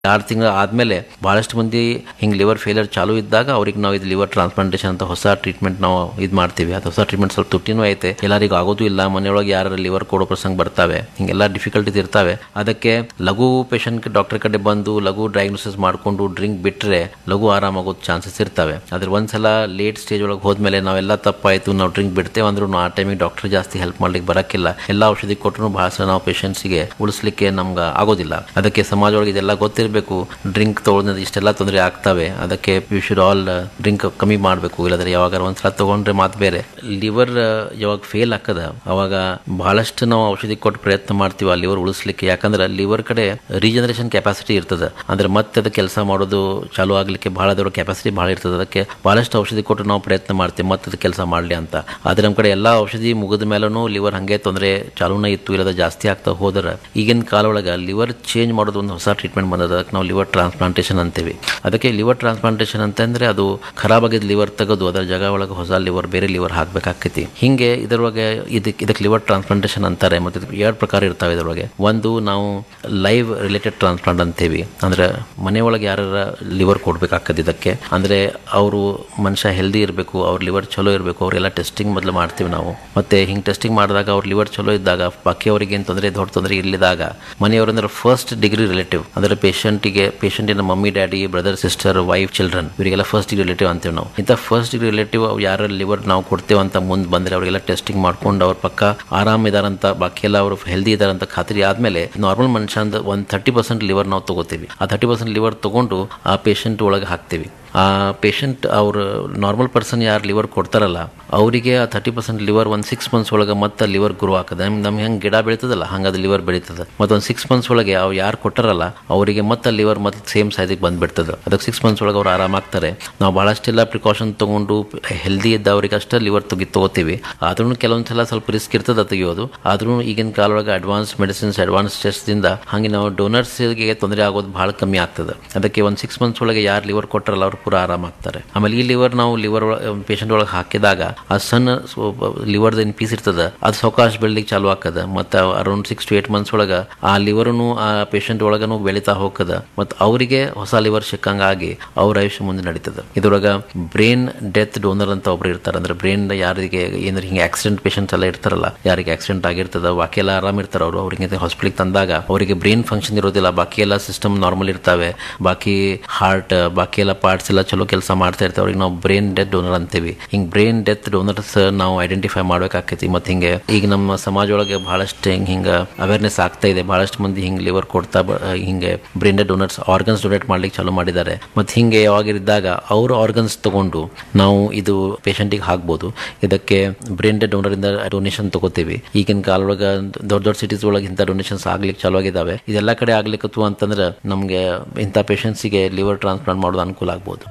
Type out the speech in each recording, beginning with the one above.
ಆರು ತಿಂಗಳ ಆದ್ಮೇಲೆ ಬಹಳಷ್ಟು ಮಂದಿ ಹಿಂಗ್ ಲಿವರ್ ಫೇಲಿಯರ್ ಚಾಲು ಇದ್ದಾಗ ಅವ್ರಿಗೆ ನಾವು ಇದು ಲಿವರ್ ಟ್ರಾನ್ಸ್ಪ್ಲಾಂಟೇಷನ್ ಅಂತ ಹೊಸ ಟ್ರೀಟ್ಮೆಂಟ್ ನಾವು ಇದು ಮಾಡ್ತೀವಿ ಅದು ಹೊಸ ಟ್ರೀಟ್ಮೆಂಟ್ ಸ್ವಲ್ಪ ತುಟ್ಟಿನೂ ಐತೆ ಎಲ್ಲರಿಗೂ ಆಗೋದು ಇಲ್ಲ ಮನೆಯೊಳಗೆ ಯಾರು ಲಿವರ್ ಕೊಡೋ ಪ್ರಸಂಗ ಬರ್ತಾವೆ ಹಿಂಗೆಲ್ಲ ಡಿಫಿಕಲ್ಟೀಸ್ ಇರ್ತಾವೆ ಅದಕ್ಕೆ ಲಘು ಪೇಷಂಟ್ ಡಾಕ್ಟರ್ ಕಡೆ ಬಂದು ಲಘು ಡಯಾಗ್ನೋಸಿಸ್ ಮಾಡ್ಕೊಂಡು ಡ್ರಿಂಕ್ ಬಿಟ್ರೆ ಲಘು ಆರಾಮಾಗೋದು ಚಾನ್ಸಸ್ ಇರ್ತವೆ ಅದ್ರ ಒಂದ್ಸಲ ಲೇಟ್ ಸ್ಟೇಜ್ ಒಳಗೆ ಹೋದ್ಮೇಲೆ ನಾವೆಲ್ಲ ತಪ್ಪಾಯ್ತು ನಾವು ಡ್ರಿಂಕ್ ಬಿಡ್ತೇವೆ ಅಂದ್ರೂ ಆ ಟೈಮಿಗೆ ಡಾಕ್ಟರ್ ಜಾಸ್ತಿ ಹೆಲ್ಪ್ ಮಾಡ್ಲಿಕ್ಕೆ ಬರಕ್ಕಿಲ್ಲ ಎಲ್ಲ ಔಷಧಿ ಕೊಟ್ಟರು ಬಹಳ ಸಲ ನಾವು ಪೇಷಂಟ್ಸ್ಗೆ ಉಳಿಸ್ಲಿಕ್ಕೆ ನಮ್ಗೆ ಆಗೋದಿಲ್ಲ ಅದಕ್ಕೆ ಸಮಾಜ ಒಳಗೆ ಇದೆಲ್ಲ ಗೊತ್ತಿರಬೇಕು ಡ್ರಿಂಕ್ ತಗೊಳ್ಳೋದ್ರಿಂದ ಇಷ್ಟೆಲ್ಲ ತೊಂದರೆ ಆಗ್ತವೆ ಅದಕ್ಕೆ ಯು ಶುಡ್ ಆಲ್ ಡ್ರಿಂಕ್ ಕಮ್ಮಿ ಮಾಡಬೇಕು ಇಲ್ಲಾಂದ್ರೆ ಯಾವಾಗ ಒಂದ್ಸಲ ತಗೊಂಡ್ರೆ ಮಾತು ಬೇರೆ ಲಿವರ್ ಯಾವಾಗ ಫೇಲ್ ಆಗ್ತದ ಅವಾಗ ಬಹಳಷ್ಟು ನಾವು ಔಷಧಿ ಕೊಟ್ಟು ಪ್ರಯತ್ನ ಮಾಡ್ತೀವಿ ಆ ಲಿವರ್ ಉಳಿಸ್ಲಿಕ್ಕೆ ಯಾಕಂದ್ರೆ ಲಿವರ್ ಕಡೆ ರೀಜನರೇಷನ್ ಕೆಪಾಸಿಟಿ ಇರ್ತದೆ ಅಂದ್ರೆ ಮತ್ತೆ ಅದು ಕೆಲಸ ಮಾಡೋದು ಚಾಲು ಆಗ್ಲಿಕ್ಕೆ ಬಹಳ ದೊಡ್ಡ ಕೆಪಾಸಿಟಿ ಬಹಳ ಇರ್ತದೆ ಅದಕ್ಕೆ ಬಹಳಷ್ಟು ಔಷಧಿ ಕೊಟ್ಟು ನಾವು ಪ್ರಯತ್ನ ಮಾಡ್ತೀವಿ ಮತ್ತೆ ಅದು ಕೆಲಸ ಮಾಡಲಿ ಅಂತ ಆದ್ರೆ ನಮ್ಮ ಕಡೆ ಎಲ್ಲಾ ಔಷಧಿ ಮುಗಿದ ಮೇಲೂ ಲಿವರ್ ಹಂಗೆ ತೊಂದರೆ ಚಾಲೂನ ಇತ್ತು ಇಲ್ಲದ ಜಾಸ್ತಿ ಆಗ್ತಾ ಹೋದ್ರೆ ಈಗಿನ ಕಾಲ ಒಳಗೆ ಲಿವರ್ ಚೇಂಜ್ ಮಾಡೋದು ಒಂದು ಹೊಸ ಟ್ರೀಟ್ಮೆಂಟ್ ಬಂದದ ಅದಕ್ಕೆ ನಾವು ಲಿವರ್ ಟ್ರಾನ್ಸ್ಪ್ಲಾಂಟೇಷನ್ ಅಂತೀವಿ ಅದಕ್ಕೆ ಲಿವರ್ ಟ್ರಾನ್ಸ್ಪ್ಲಾಂಟೇಷನ್ ಅಂತಂದ್ರೆ ಅದು ಖರಾಬ್ ಆಗಿದ್ದ ಲಿವರ್ ತೆಗೆದು ಅದರ ಜಾಗ ಒಳಗೆ ಹೊಸ ಲಿವರ್ ಬೇರೆ ಲಿವರ್ ಹಾಕ್ಬೇಕಾಕೈತಿ ಹಿಂಗೆ ಇದರೊಳಗೆ ಇದಕ್ಕೆ ಇದಕ್ಕೆ ಲಿವರ್ ಟ್ರಾನ್ಸ್ಪ್ಲಾಂಟೇಷನ್ ಅಂತಾರೆ ಮತ್ತೆ ಇದಕ್ಕೆ ಎರಡು ಪ್ರಕಾರ ಇರ್ತಾವೆ ಇದರೊಳಗೆ ಒಂದು ನಾವು ಲೈವ್ ರಿಲೇಟೆಡ್ ಟ್ರಾನ್ಸ್ಪ್ಲಾಂಟ್ ಅಂತೀವಿ ಅಂದ್ರೆ ಮನೆಯೊಳಗೆ ಯಾರ ಲಿವರ್ ಕೊಡ್ಬೇಕಾಗ್ತದೆ ಇದಕ್ಕೆ ಅಂದ್ರೆ ಅವರು ಮನುಷ್ಯ ಹೆಲ್ದಿ ಇರಬೇಕು ಅವ್ರ ಲಿವರ್ ಚಲೋ ಇರಬೇಕು ಅವರೆಲ್ಲ ಟೆಸ್ಟಿಂಗ್ ಮೊದಲು ಮಾಡ್ತೀವಿ ನಾವು ಮತ್ತೆ ಹಿಂಗೆ ಟೆಸ್ಟಿಂಗ್ ಮಾಡಿದಾಗ ಅವ್ರ ಲಿವರ್ ಚಲೋ ಇದ್ದಾಗ ಬಾಕಿಯವರಿಗೆ ಏನು ತೊಂದರೆ ದೊಡ್ಡ ತೊಂದರೆ ಇಲ್ಲದಾಗ ಮನೆಯವರಂದ್ರೆ ಫಸ್ಟ್ ಡಿಗ್ರಿ ರಿಲೇಟಿವ್ ಅಂದ್ರೆ ಪೇಷಂಟಿಗೆ ಪೇಷಂಟಿನ mummy daddy brother sister wife children ಇವರಿಗೆಲ್ಲ ಫಸ್ಟ್ ಡಿಗ್ರಿ ರಿಲೇಟಿವ್ ಅಂತೀವಿ ನಾವು ಇಂಥ ಫಸ್ಟ್ ಡಿಗ್ರಿ ರಿಲೇಟಿವ್ ಯಾರ ಲಿವರ್ ನಾವು ಕೊಡ್ತೇವೆ ಅಂತ ಮುಂದೆ ಬಂದ್ರೆ ಅವರಿಗೆಲ್ಲ ಟೆಸ್ಟಿಂಗ್ ಮಾಡ್ಕೊಂಡು ಅವ್ರ ಪಕ್ಕ ಆರಾಮ್ ಇದಾರಂತ ಬಾಕಿ ಎಲ್ಲ ಅವರು ಹೆಲ್ದಿ ಇದಾರಂತ ಖಾತ್ರಿ ಆದ್ಮೇಲೆ ನಾರ್ಮಲ್ ಮನುಷ್ಯಂದ ಒಂದು ಥರ್ಟಿ ಪರ್ಸೆಂಟ್ ಲಿವರ್ ನಾವು ತಗೋತೀವಿ ಆ ಥರ್ಟಿ ಪರ್ಸೆಂಟ್ ಲಿವರ್ ತಗೊಂಡು ಆ ಪೇಷಂಟ್ ಒಳಗೆ ಹಾಕ್ತೀವಿ ಆ ಪೇಷಂಟ್ ಅವ್ರ ನಾರ್ಮಲ್ ಪರ್ಸನ್ ಯಾರು ಲಿವರ್ ಕೊಡ್ತಾರಲ್ಲ ಅವರಿಗೆ ಆ ಥರ್ಟಿ ಪರ್ಸೆಂಟ್ ಲಿವರ್ ಒಂದು ಸಿಕ್ಸ್ ಮಂತ್ಸ್ ಒಳಗೆ ಮತ್ತೆ ಲಿವರ್ ಗ್ರೋ ಆಗ್ತದೆ ನಮ್ಗೆ ಹೆಂಗೆ ಗಿಡ ಬೆಳೀತದಲ್ಲ ಹಂಗೆ ಅದು ಲಿವರ್ ಬೆಳೀತದೆ ಮತ್ತು ಒಂದು ಸಿಕ್ಸ್ ಮಂತ್ಸ್ ಒಳಗೆ ಅವ್ರು ಯಾರು ಕೊಟ್ಟಾರಲ್ಲ ಅವರಿಗೆ ಮತ್ತೆ ಲಿವರ್ ಮತ್ತೆ ಸೇಮ್ ಸೈಜಿಗೆ ಬಂದ್ಬಿಡ್ತದೆ ಅದಕ್ಕೆ ಸಿಕ್ಸ್ ಮಂತ್ಸ್ ಒಳಗೆ ಅವ್ರು ಆರಾಮಾಗ್ತಾರೆ ನಾವು ಭಾಳಷ್ಟೆಲ್ಲ ಪ್ರಿಕಾಷನ್ ತಗೊಂಡು ಹೆಲ್ದಿ ಇದ್ದವ್ರಿಗೆ ಅಷ್ಟೇ ಲಿವರ್ ತೆಗಿ ತಗೋತೀವಿ ಆದ್ರೂ ಕೆಲವೊಂದು ಸಲ ಸ್ವಲ್ಪ ರಿಸ್ಕ್ ಇರ್ತದೆ ತೆಗಿಯೋದು ಆದ್ರೂ ಈಗಿನ ಕಾಲ ಒಳಗೆ ಅಡ್ವಾನ್ಸ್ ಮೆಡಿಸಿನ್ಸ್ ಅಡ್ವಾನ್ಸ್ ಟೆಸ್ಟ್ದಿಂದ ಹಾಗೆ ನಾವು ಡೋನರ್ಸ್ಗೆ ತೊಂದರೆ ಆಗೋದು ಭಾಳ ಕಮ್ಮಿ ಆಗ್ತದೆ ಅದಕ್ಕೆ ಒಂದು ಸಿಕ್ಸ್ ಮಂತ್ಸ್ ಒಳಗೆ ಯಾರು ಲಿವರ್ ಕೊಟ್ಟಾರಲ್ಲ ಅವ್ರು ಪೂರ ಆರಾಮಾಗ್ತಾರೆ ಆಮೇಲೆ ಈ ಲಿವರ್ ನಾವು ಲಿವರ್ ಪೇಷಂಟ್ ಒಳಗೆ ಹಾಕಿದಾಗ ಆ ಸಣ್ಣ ಲಿವರ್ ಏನು ಪೀಸ್ ಇರ್ತದೆ ಅದು ಸಾವಕಾಶ ಬೆಳಿಲಿಕ್ಕೆ ಚಾಲು ಆಗ್ತದ ಮತ್ತೆ around six to eight months ಒಳಗೆ ಆ ಲಿವರ್ನು ಆ ಪೇಷಂಟ್ ಒಳಗನು ಬೆಳೀತಾ ಹೋಗ್ತದ ಮತ್ತು ಅವರಿಗೆ ಹೊಸ ಲಿವರ್ ಸಿಕ್ಕಂಗಾಗಿ ಅವ್ರ ಆಯುಷ್ಯ ಮುಂದೆ ನಡೀತದೆ ಇದ್ರೊಳಗ ಬ್ರೈನ್ ಡೆತ್ ಡೋನರ್ ಅಂತ ಒಬ್ರು ಇರ್ತಾರೆ ಅಂದ್ರೆ ಬ್ರೈನ್ ಯಾರಿಗೆ ಏನಾರ ಹಿಂಗೆ ಆಕ್ಸಿಡೆಂಟ್ ಪೇಷಂಟ್ಸ್ ಎಲ್ಲ ಇರ್ತಾರಲ್ಲ ಯಾರಿಗೆ ಆಕ್ಸಿಡೆಂಟ್ ಆಗಿರ್ತದ ಬಾಕಿ ಎಲ್ಲ ಆರಾಮ್ ಇರ್ತಾರೆ ಅವರು ಅವ್ರಿಗೆ ಹಾಸ್ಪಿಟಲ್ ತಂದಾಗ ಅವರಿಗೆ ಬ್ರೈನ್ ಫಂಕ್ಷನ್ ಇರೋದಿಲ್ಲ ಬಾಕಿ ಎಲ್ಲ ಸಿಸ್ಟಮ್ ನಾರ್ಮಲ್ ಇರ್ತಾವೆ ಬಾಕಿ ಹಾರ್ಟ್ ಬಾಕಿ ಎಲ್ಲ ಪಾರ್ಟ್ಸ್ ಎಲ್ಲ ಚಲೋ ಕೆಲಸ ಮಾಡ್ತಾ ಇರ್ತಾವೆ ಅವ್ರಿಗೆ ನಾವು ಬ್ರೈನ್ ಡೆತ್ ಡೋನರ್ ಅಂತೀವಿ ಹಿಂಗ್ ಬ್ರೈನ್ ಡೆತ್ ಡೋನರ್ಸ್ ನಾವು ಐಡೆಂಟಿಫೈ ಮಾಡ್ಬೇಕಾಕೈತಿ ಮತ್ತೆ ಹಿಂಗೆ ಈಗ ನಮ್ಮ ಸಮಾಜ ಒಳಗೆ ಬಹಳಷ್ಟು ಹಿಂಗ್ ಹಿಂಗ ಅವೇರ್ನೆಸ್ ಆಗ್ತಾ ಇದೆ ಬಹಳಷ್ಟು ಮಂದಿ ಹಿಂಗ್ ಲಿವರ್ ಕೊಡ್ತಾ ಬ- ಹಿಂಗೆ brain death donors organs donate ಮಾಡ್ಲಿಕ್ಕೆ ಚಾಲೂ ಮಾಡಿದ್ದಾರೆ ಮತ್ತೆ ಹಿಂಗೆ ಯಾವಾಗ ಇದ್ದಾಗ ಅವ್ರ ಆರ್ಗನ್ಸ್ ತಗೊಂಡು ನಾವು ಇದು ಪೇಷಂಟಿಗೆ ಹಾಕ್ಬೋದು ಇದಕ್ಕೆ ಬ್ರೈನ್ ಡೆತ್ ಡೋನರ್ ಇಂದ ಡೊನೇಷನ್ ತಗೋತೀವಿ ಈಗಿನ ಕಾಲ ಒಳಗೆ ದೊಡ್ಡ ದೊಡ್ಡ ಸಿಟೀಸ್ ಒಳಗೆ ಇಂಥ ಡೊನೇಷನ್ಸ್ ಆಗ್ಲಿಕ್ಕೆ ಚಾಲು ಆಗಿದ್ದಾವೆ ಇದೆಲ್ಲ ಕಡೆ ಆಗ್ಲಿಕ್ಕತ್ತು ಅಂತಂದ್ರೆ ನಮಗೆ ಇಂಥ ಪೇಷಂಟ್ಸಿಗೆ ಲಿವರ್ ಟ್ರಾನ್ಸ್ಪ್ಲಾಂಟ್ ಮಾಡೋದು ಅನುಕೂಲ ಆಗ್ಬೋದು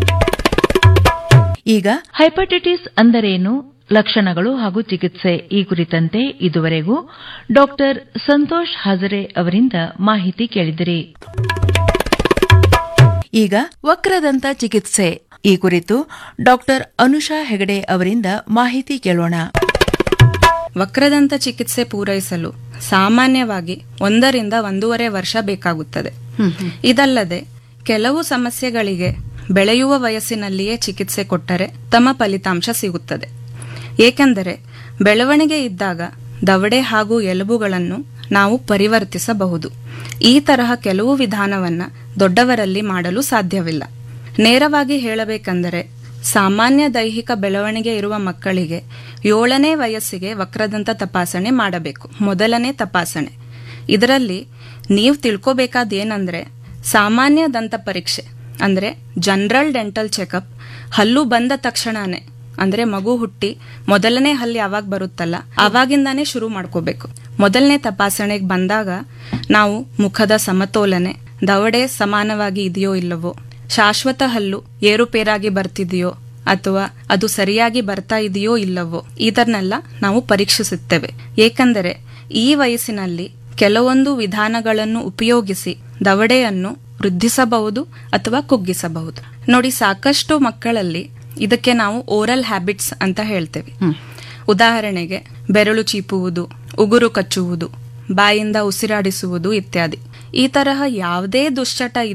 ಈಗ ಹೈಪಟೈಟಿಸ್ ಅಂದರೇನು ಲಕ್ಷಣಗಳು ಹಾಗೂ ಚಿಕಿತ್ಸೆ ಈ ಕುರಿತಂತೆ ಇದುವರೆಗೂ ಡಾಕ್ಟರ್ ಸಂತೋಷ್ ಹಾಜರೆ ಅವರಿಂದ ಮಾಹಿತಿ ಕೇಳಿದಿರಿ ಈಗ ವಕ್ರದಂತ ಚಿಕಿತ್ಸೆ ಈ ಕುರಿತು ಡಾಕ್ಟರ್ ಅನುಷಾ ಹೆಗಡೆ ಅವರಿಂದ ಮಾಹಿತಿ ಕೇಳೋಣ ವಕ್ರದಂತ ಚಿಕಿತ್ಸೆ ಪೂರೈಸಲು ಸಾಮಾನ್ಯವಾಗಿ ಒಂದರಿಂದ ಒಂದೂವರೆ ವರ್ಷ ಬೇಕಾಗುತ್ತದೆ ಇದಲ್ಲದೆ ಕೆಲವು ಸಮಸ್ಯೆಗಳಿಗೆ ಬೆಳೆಯುವ ವಯಸ್ಸಿನಲ್ಲಿಯೇ ಚಿಕಿತ್ಸೆ ಕೊಟ್ಟರೆ ತಮ್ಮ ಫಲಿತಾಂಶ ಸಿಗುತ್ತದೆ ಏಕೆಂದರೆ ಬೆಳವಣಿಗೆ ಇದ್ದಾಗ ದವಡೆ ಹಾಗೂ ಎಲುಬುಗಳನ್ನು ನಾವು ಪರಿವರ್ತಿಸಬಹುದು ಈ ತರಹ ಕೆಲವು ವಿಧಾನವನ್ನ ದೊಡ್ಡವರಲ್ಲಿ ಮಾಡಲು ಸಾಧ್ಯವಿಲ್ಲ ನೇರವಾಗಿ ಹೇಳಬೇಕೆಂದರೆ ಸಾಮಾನ್ಯ ದೈಹಿಕ ಬೆಳವಣಿಗೆ ಇರುವ ಮಕ್ಕಳಿಗೆ ಏಳನೇ ವಯಸ್ಸಿಗೆ ವಕ್ರದಂತ ತಪಾಸಣೆ ಮಾಡಬೇಕು ಮೊದಲನೇ ತಪಾಸಣೆ ಇದರಲ್ಲಿ ನೀವು ತಿಳ್ಕೋಬೇಕಾದ ಏನಂದ್ರೆ ಸಾಮಾನ್ಯ ದಂತ ಪರೀಕ್ಷೆ ಅಂದ್ರೆ ಜನರಲ್ ಡೆಂಟಲ್ ಚೆಕಪ್ ಹಲ್ಲು ಬಂದ ತಕ್ಷಣನೇ ಅಂದ್ರೆ ಮಗು ಹುಟ್ಟಿ ಮೊದಲನೇ ಹಲ್ಲು ಯಾವಾಗ ಬರುತ್ತಲ್ಲ ಆವಾಗಿಂದಾನೇ ಶುರು ಮಾಡ್ಕೋಬೇಕು ಮೊದಲನೇ ತಪಾಸಣೆಗೆ ಬಂದಾಗ ನಾವು ಮುಖದ ಸಮತೋಲನೆ ದವಡೆ ಸಮಾನವಾಗಿ ಇದೆಯೋ ಇಲ್ಲವೋ ಶಾಶ್ವತ ಹಲ್ಲು ಏರುಪೇರಾಗಿ ಬರ್ತಿದೆಯೋ ಅಥವಾ ಅದು ಸರಿಯಾಗಿ ಬರ್ತಾ ಇದೆಯೋ ಇಲ್ಲವೋ ಇದನ್ನೆಲ್ಲ ನಾವು ಪರೀಕ್ಷಿಸುತ್ತೇವೆ ಏಕೆಂದರೆ ಈ ವಯಸ್ಸಿನಲ್ಲಿ ಕೆಲವೊಂದು ವಿಧಾನಗಳನ್ನು ಉಪಯೋಗಿಸಿ ದವಡೆಯನ್ನು ವೃದ್ಧಿಸಬಹುದು ಅಥವಾ ಕುಗ್ಗಿಸಬಹುದು ನೋಡಿ ಸಾಕಷ್ಟು ಮಕ್ಕಳಲ್ಲಿ ಇದಕ್ಕೆ ನಾವು ಓರಲ್ ಹ್ಯಾಬಿಟ್ಸ್ ಅಂತ ಹೇಳ್ತೇವೆ ಉದಾಹರಣೆಗೆ ಬೆರಳು ಚೀಪುವುದು ಉಗುರು ಕಚ್ಚುವುದು ಬಾಯಿಂದ ಉಸಿರಾಡಿಸುವುದು ಇತ್ಯಾದಿ ಈ ತರಹ ಯಾವುದೇ ದುಶ್ಚಟ